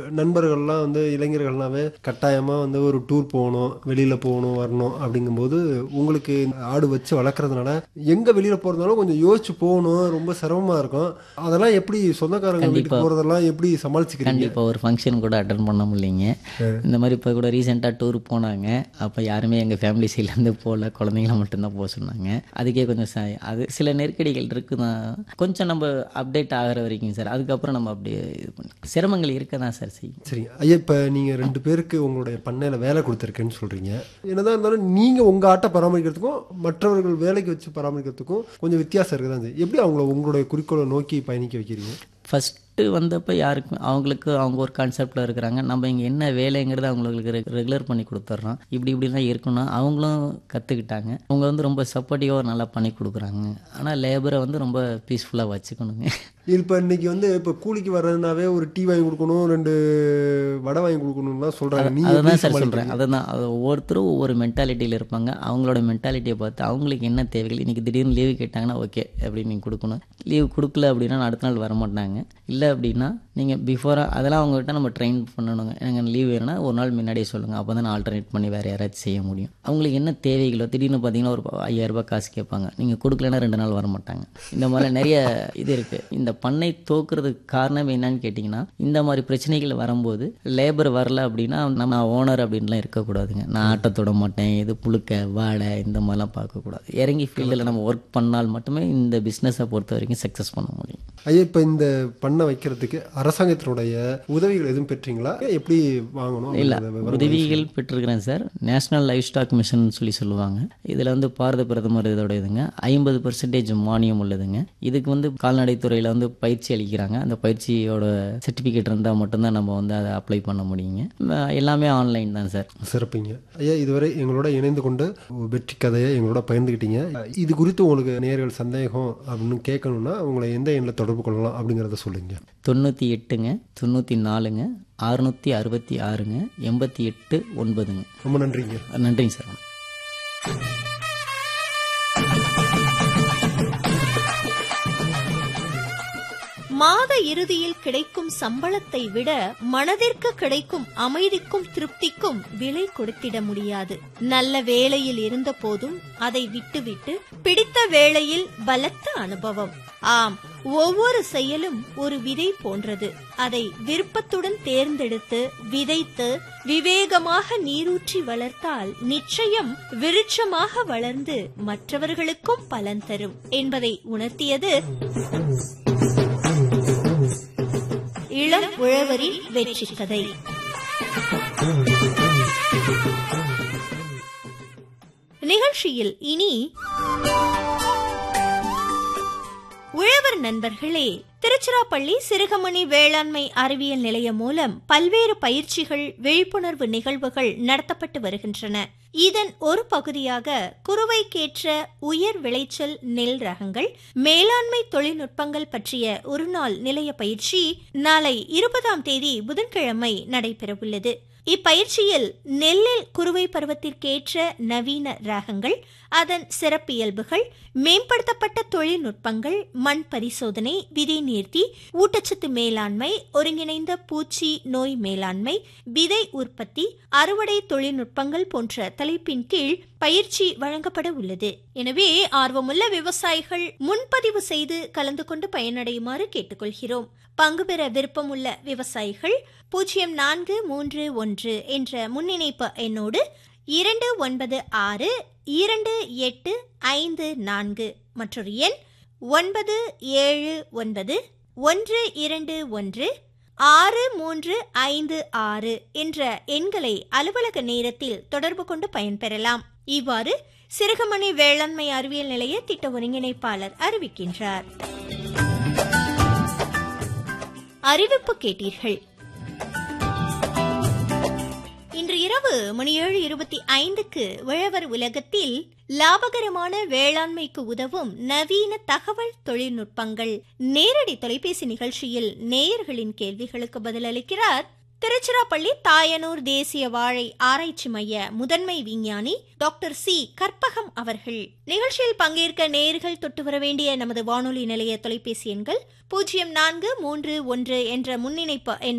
நண்பர்கள்லாம் வந்து இளைஞர்கள்னாவே கட்டாயமா வந்து ஒரு டூர் போகணும் வெளியில போகணும் வரணும் அப்படிங்கும்போது உங்களுக்கு ஆடு வச்சு வளர்க்குறதுனால எங்க வெளியில போறதுனாலும் கொஞ்சம் யோசிச்சு போகணும் ரொம்ப சிரமமா இருக்கும் அதெல்லாம் எப்படி சொந்தக்காரங்க வீட்டுக்கு கண்டிப்பா. போறதெல்லாம் எப்படி சமாளிச்சுக்கிறீங்க கண்டிப்பாக ஒரு ஃபங்க்ஷன் கூட அட்டன் பண்ண முடியலைங்க இந்த மாதிரி இப்போ கூட ரீசெண்டாக டூர் போனாங்க அப்போ யாருமே எங்கள் ஃபேமிலி சைட்லேருந்து போகல குழந்தைங்கள மட்டும்தான் போக சொன்னாங்க அதுக்கே கொஞ்சம் ச அது சில நெருக்கடிகள் இருக்குதான் கொஞ்சம் நம்ம அப்டேட் ஆகிற வரைக்கும் சார் அதுக்கப்புறம் நம்ம அப்படியே இது பண்ணி சிரமங்கள் இருக்க தான் சார் செய்யும் சரி ஐயா இப்போ நீங்கள் ரெண்டு பேருக்கு உங்களுடைய பண்ணையில் வேலை கொடுத்துருக்கேன்னு சொல்கிறீங்க என்னதான் இருந்தாலும் நீங்கள் உங்கள் ஆட்டை பராமரிக்கிறதுக்கும் மற்றவர்கள் வேலைக்கு வச்சு பராமரிக்கிறதுக்கும் கொஞ்சம் வித்தியாசம் இருக்குது தான் செய்யும். எப்படி அவங்கள உங்களுடைய குறிக்கோளை நோக்கி பயணிக்க வைக்கிறீங்க ஃபஸ்ட்டு வந்தப்போ யாருக்கும் அவங்களுக்கு அவங்க ஒரு கான்செப்டில் இருக்கிறாங்க நம்ம இங்கே என்ன வேலைங்கிறத அவங்களுக்கு ரெகுலர் பண்ணி கொடுத்துட்றோம் இப்படி இப்படிலாம் இருக்கணும் அவங்களும் கற்றுக்கிட்டாங்க அவங்க வந்து ரொம்ப சப்போர்ட்டிவாக நல்லா பண்ணி கொடுக்குறாங்க ஆனால் லேபரை வந்து ரொம்ப பீஸ்ஃபுல்லாக வச்சுக்கணுங்க இப்போ இன்னைக்கு வந்து இப்போ கூலிக்கு வர்றதுனாவே ஒரு டீ வாங்கி கொடுக்கணும் ரெண்டு வடை வாங்கி கொடுக்கணும்லாம் சொல்கிறாங்க நீ அதை எப்படி தான் சார் சமாளிக்கிறீங்க? சொல்கிறேன் அதை தான் அது ஒவ்வொருத்தரும் ஒவ்வொரு மென்டாலிட்டியில் இருப்பாங்க அவங்களோட மென்டாலிட்டியை பார்த்து அவங்களுக்கு என்ன தேவைகள் இன்றைக்கி திடீர்னு லீவு கேட்டாங்கன்னா ஓகே அப்படின்னு நீங்கள் கொடுக்கணும் லீவ் கொடுக்கல அப்படின்னா அடுத்த நாள் வர மாட்டாங்க இல்லை அப்படின்னா நீங்கள் பிஃபோராக அதெல்லாம் அவங்ககிட்ட நம்ம ட்ரெயின் பண்ணணுங்க எனக்கு லீவ் வேணும்னா ஒரு நாள் முன்னாடியே சொல்லுங்கள் அப்போ தான் ஆல்டர்னேட் பண்ணி வேறு யாராச்சும் செய்ய முடியும் அவங்களுக்கு என்ன தேவைகளோ திடீர்னு பார்த்தீங்கன்னா ஒரு ஐயாயிரம் ரூபாய் காசு கேட்பாங்க நீங்கள் கொடுக்கலன்னா ரெண்டு நாள் வர மாட்டாங்க இந்த மாதிரி நிறைய இது இருக்குது இந்த பண்ணை தோக்குறதுக்கு காரணம் என்னன்னு கேட்டிங்கன்னா இந்த மாதிரி பிரச்சனைகள் வரும்போது லேபர் வரல அப்படின்னா நம்ம ஓனர் அப்படின்லாம் இருக்கக்கூடாதுங்க நான் ஆட்டை தொட மாட்டேன் இது புழுக்க வாடை இந்த மாதிரிலாம் பார்க்கக்கூடாது இறங்கி ஃபீல்டில் நம்ம ஒர்க் பண்ணால் மட்டுமே இந்த பிஸ்னஸை பொறுத்த வரைக்கும் சக்ஸஸ் பண்ண முடியும் ஐயா இப்போ இந்த பண்ணை வைக்கிறதுக்கு அரசாங்கத்தினுடைய உதவிகள் எதுவும் பெற்றீங்களா எப்படி வாங்கணும் இல்லை அப்படிங்கிறத விவரம் உதவிகள் பெற்றிருக்கிறேன் sir national livestock mission சொல்லி சொல்லுவாங்க இதில் வந்து பாரத பிரதமர் இதோட இதுங்க ஐம்பது பர்சன்டேஜ் மானியம் உள்ளதுங்க இதுக்கு வந்து கால்நடைத்துறையில் வந்து பயிற்சி அளிக்கிறாங்க அந்த பயிற்சியோட சர்டிஃபிகேட் இருந்தால் மட்டும்தான் நம்ம வந்து அதை அப்ளை பண்ண முடியுங்க அஹ் எல்லாமே ஆன்லைன் தான் சார் சிறப்புங்க ஐயா இதுவரை எங்களோட இணைந்து கொண்டு வெற்றி கதையை எங்களோட பகிர்ந்துக்கிட்டீங்க இது குறித்து உங்களுக்கு நேர்கள் சந்தேகம் அப்படின்னு கேட்கணும்னா உங்களை எந்த எண்ணில் தொடர்பு கொள்ளலாம் அப்படிங்கிறத சொல்லுங்க தொண்ணூற்றி எட்டுங்க தொண்ணூற்றி நாலுங்க அறுநூற்றி அறுபத்தி ஆறுங்க எண்பத்தி எட்டு ஒன்பதுங்க ரொம்ப நன்றிங்க நன்றிங்க சார் மாத இறுதியில் கிடைக்கும் சம்பளத்தை விட மனதிற்கு கிடைக்கும் அமைதிக்கும் திருப்திக்கும் விலை கொடுத்திட முடியாது நல்ல வேலையில் இருந்த போதும் அதை விட்டுவிட்டு பிடித்த வேளையில் பலத்த அனுபவம் ஆம் ஒவ்வொரு செயலும் ஒரு விதை போன்றது அதை விருப்பத்துடன் தேர்ந்தெடுத்து விதைத்து விவேகமாக நீரூற்றி வளர்த்தால் நிச்சயம் விருட்சமாக வளர்ந்து மற்றவர்களுக்கும் பலன் தரும் என்பதை உணர்த்தியது இளம் உழவரின் வெற்றி கதை நிகழ்ச்சியில் இனி உழவர் நண்பர்களே திருச்சிராப்பள்ளி சிறுகமணி வேளாண்மை அறிவியல் நிலையம் மூலம் பல்வேறு பயிற்சிகள் விழிப்புணர்வு நிகழ்வுகள் நடத்தப்பட்டு வருகின்றன இதன் ஒரு பகுதியாக குறுவைக்கேற்ற உயர் விளைச்சல் நெல் ரகங்கள் மேலாண்மை தொழில்நுட்பங்கள் பற்றிய ஒருநாள் நிலைய பயிற்சி நாளை இருபதாம் தேதி புதன்கிழமை நடைபெறவுள்ளது இப்பயிற்சியில் நெல்லில் குறுவை பருவத்திற்கேற்ற நவீன ரகங்கள் அதன் சிறப்பியல்புகள் மேம்படுத்தப்பட்ட தொழில்நுட்பங்கள் மண் பரிசோதனை விதை நேர்த்தி ஊட்டச்சத்து மேலாண்மை ஒருங்கிணைந்த பூச்சி நோய் மேலாண்மை விதை உற்பத்தி அறுவடை தொழில்நுட்பங்கள் போன்ற தலைப்பின் கீழ் பயிற்சி வழங்கப்பட உள்ளது எனவே ஆர்வமுள்ள விவசாயிகள் முன்பதிவு செய்து கலந்து கொண்டு பயனடையுமாறு கேட்டுக்கொள்கிறோம் பங்கு பெற விருப்பமுள்ள விவசாயிகள் பூஜ்ஜியம் நான்கு மூன்று ஒன்று என்ற முன்னிணைப்பு எண்ணோடு இரண்டு ஒன்பது ஆறு இரண்டு எட்டு ஐந்து நான்கு மற்றொரு எண் ஒன்பது ஏழு ஒன்பது ஒன்று இரண்டு ஒன்று ஆறு மூன்று ஐந்து ஆறு என்ற எண்களை அலுவலக நேரத்தில் தொடர்பு கொண்டு பயன்பெறலாம் இவ்வாறு சிறுகமணி வேளாண்மை அறிவியல் நிலைய திட்ட ஒருங்கிணைப்பாளர் அறிவிக்கின்றார் அறிவிப்பு கேட்டீர்கள் இன்று இரவு மணி ஏழு இருபத்தி ஐந்துக்கு உழவர் உலகத்தில் லாபகரமான வேளாண்மைக்கு உதவும் நவீன தகவல் தொழில்நுட்பங்கள் நேரடி தொலைபேசி நிகழ்ச்சியில் நேயர்களின் கேள்விகளுக்கு பதிலளிக்கிறார் திருச்சிராப்பள்ளி தாயனூர் தேசிய வாழை ஆராய்ச்சி மைய முதன்மை விஞ்ஞானி டாக்டர் சி கற்பகம் அவர்கள் நிகழ்ச்சியில் பங்கேற்க நேயர்கள் தொட்டு வர வேண்டிய நமது வானொலி நிலைய தொலைபேசி எண்கள் பூஜ்ஜியம் நான்கு மூன்று ஒன்று என்ற முன்னிணைப்பு எண்